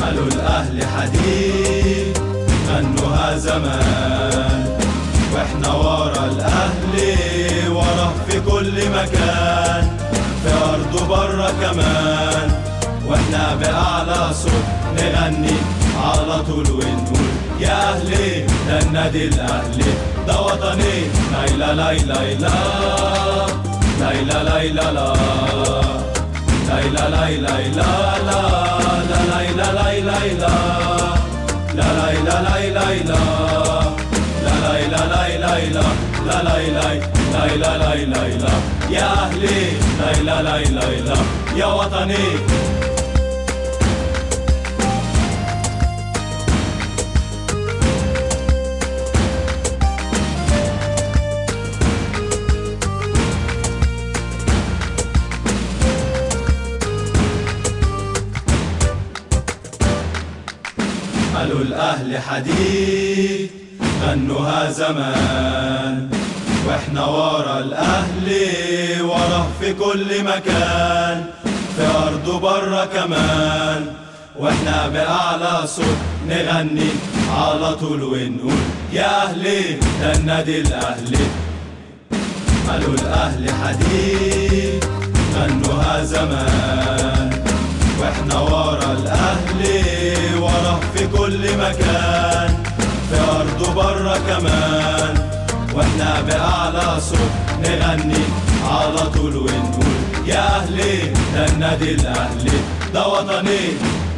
قالوا الأهل حديد غنوها زمان واحنا ورا الأهل ورا في كل مكان في أرض وبره كمان واحنا بأعلى صوت نغني على طول ونقول يا أهلي ده النادي الأهلي ده وطني ليلى ليلى لا ليلى ليلى لا ليلى ليلى لا لا لا ليلى ليلى لا لا ليلى ليلى لا لا ليلى ليلى لا لا ليلى ليلى ليلى لا يا أهلي ليلى ليلى لا يا وطني قالوا الأهل حديد غنوها زمان واحنا ورا الأهل ورا في كل مكان في أرض وبره كمان واحنا بأعلى صوت نغني على طول ونقول يا أهلي ده النادي الأهلي قالوا الأهل حديد غنوها زمان واحنا ورا الأهل ورا في كل مكان في أرض وبره كمان واحنا بأعلى صوت نغني على طول ونقول يا أهلي ده النادي الأهلي ده وطني